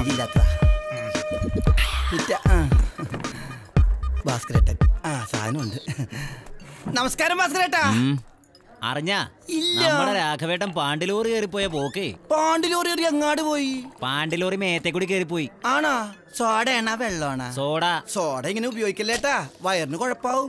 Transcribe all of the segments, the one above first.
പരിചയമില്ലാത്തതാ ഇറ്റ, ആ. ഭാസ്കരേട്ടൻ ആ സാധനമുണ്ട് നമസ്കാരം ഭാസ്കരേട്ടാ അറിഞ്ഞ ഇല്ല. നമ്മുടെ രാഘവേട്ടൻ പാണ്ടിലോറി കയറിപ്പോയ പോക്കേ പാണ്ടിലോറി ഒരു അങ്ങാട് പോയി പാണ്ടിലോറി മേത്തെ കൂടി കയറിപ്പോയി ആണാ സോഡയാണാ വെള്ളമാണാ സോഡ സോഡ ഇങ്ങനെ ഉപയോഗിക്കല്ലേട്ടാ വയറിന് കുഴപ്പാവും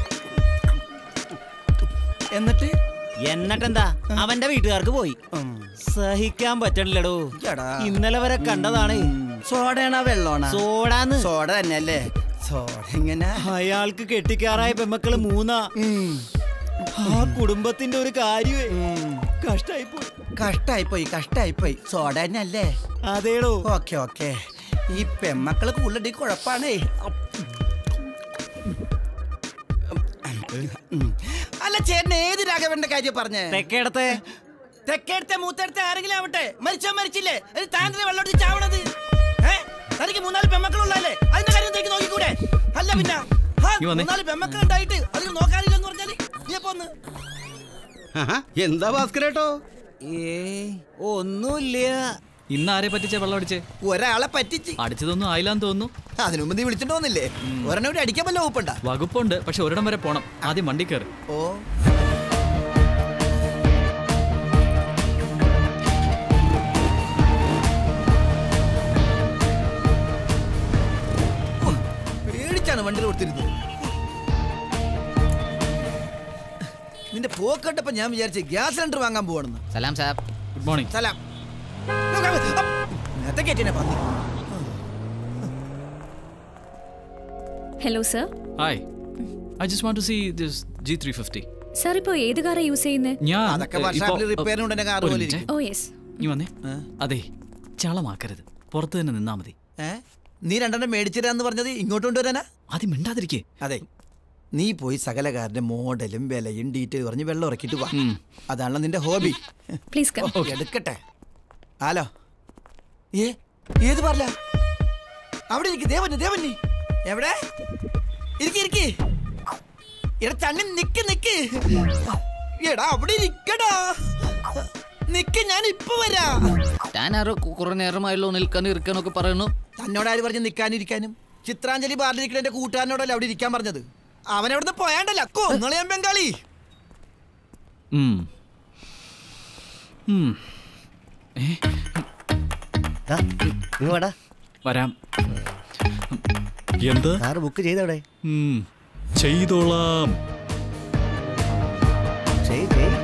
എന്നിട്ട് എന്നിട്ടെന്താ അവന്റെ വീട്ടുകാർക്ക് പോയി ഉം. സഹിക്കാൻ പറ്റണില്ലടോ എടാ. ഇന്നലെ വരെ കണ്ടതാണ് സോഡയാണാ വെള്ളമാണാ സോഡാന്ന് സോഡ തന്നെയല്ലേ സോഡ ഇങ്ങനെ അയാൾക്ക് കെട്ടിക്കാറായ പെമ്മക്കള് മൂന്നാ ഉം. ആ കുടുംബത്തിന്റെ ഒരു കാര്യമേ ഉം. കഷ്ടായി പോയി കഷ്ടായിപ്പോയി കഷ്ടായിപ്പോയി സോഡ തന്നെയല്ലേ അതേടോ ഓക്കെ ഓക്കെ ഈ പെമ്മക്കള് കൂടുതൽ കുഴപ്പാണേ ഉം. അല്ല ചേട്ടൻ ഏത് രാഘവന്റെ കാര്യം പറഞ്ഞേ തെക്കേടത്തെ തെക്കേടുത്തെ മൂത്തടുത്തെ ആരെങ്കിലും ആവട്ടെ മരിച്ചോ മരിച്ചില്ലേ അത് താൻ്റെ വെള്ളം അടിച്ച് ചാവണത് ഏ? തനിക്ക് മൂന്നാല് പെമ്മക്കളുള്ളല്ലേ അതിന്റെ കാര്യം തനിക്ക് നോക്കിക്കൂടെ അല്ല പിന്നെ ഹാ, നീ വന്നേ. മൂന്നാല് പെമ്മക്കൾ ഉണ്ടായിട്ട് അതിന് നോക്കാനില്ലെന്ന് പറഞ്ഞാല് നീ എപ്പോ ഒന്ന് ആഹാ, എന്താ ഭാസ്കരേട്ടോ ഏ ഒന്നുമില്ല ഇന്ന് ആരെ പറ്റിച്ച വെള്ളം അടിച്ചേ ഒരാളെ പറ്റിച്ച് അടിച്ചതൊന്നും ആയില്ലാന്ന് തോന്നുന്നു അതിനു മുമ്പ് നീ വിളിച്ചിട്ട് വന്നില്ലേ ഒരെണ്ണം കൂടി അടിക്കാൻ വല്ല വകുപ്പുണ്ടാ വകുപ്പുണ്ട് പക്ഷെ ഒരിടം വരെ പോണം ആദ്യം വണ്ടി കയറി ഓ ഉം, പേടിച്ചാണ് വണ്ടി കൊടുത്തിരുന്നത് നിന്റെ പോക്കട്ടപ്പോ ഞാൻ വിചാരിച്ചു ഗ്യാസ് സിലിണ്ടർ വാങ്ങാൻ പോവാണെന്ന് സലാം സാബ് ഗുഡ് മോർണിംഗ് സലാം നേരത്തെ കേട്ടിനെ പന്നി hello sir hi I just want to see this G three fifty sir ഇപ്പോൾ ഏത് കാറാണ് യൂസ് ചെയ്യുന്നത് ഞാൻ അതൊക്കെ ഏ, വർഷാപ്പിൽ ഇപ്പോ- റിപ്പയറിന് കൊണ്ടുവന്ന കാറ് ഒരു പോലെ മിനിറ്റ്. ഓ യെസ് നീ വന്നേ അതെ ചളമാക്കരുത് പുറത്ത് തന്നെ നിന്നാ മതി ഏ നീ രണ്ടെണ്ണം മേടിച്ചിരാന്ന് പറഞ്ഞത് ഇങ്ങോട്ട് കൊണ്ടുവരാനാ ആദ്യം മിണ്ടാതിരിക്കേ അതെ നീ പോയി സകലകാരന്റെ മോഡലും വിലയും ഡീറ്റെയിൽ പറഞ്ഞ് വെള്ളം ഇറക്കിയിട്ട് വാ അതാണല്ലോ നിന്റെ ഹോബി പ്ലീസ് കം എടുക്കട്ടെ ഹലോ ഏ ഏത് പറല അവിടെ ഇരിക്ക് ദേവന് ദേവന് എവിടെ ഇരിക്കി ഇരിക്കി എടാ ചണ്ണി നിക്ക് നിക്ക് എടാ അവിടെ ഇരിക്കടാ നിക്ക് ഞാൻ ഇപ്പൊ വരാ ഞാനാരോ കുറെ നേരമായല്ലോ നിൽക്കാനും ഇരിക്കാനൊക്കെ പറയുന്നു തന്നോട് ആര് പറഞ്ഞ് നിൽക്കാനിരിക്കാനും ചിത്രാഞ്ജലി ബാറിലിരിക്കുന്ന എന്റെ കൂട്ടുകാരനോടല്ലേ അവിടെ ഇരിക്കാൻ പറഞ്ഞത് അവൻ അവിടുന്ന് പോയാണ്ടല്ല കൊന്നളെ ഞാൻ ബംഗാളി ഉം. ഉം. ഏ, ഇങ്ങോട്ടാ വരാം എന്ത് കാർ ബുക്ക് ചെയ്തവിടെ ഉം. ചെയ്തോളാം ചെയ് ചെയ്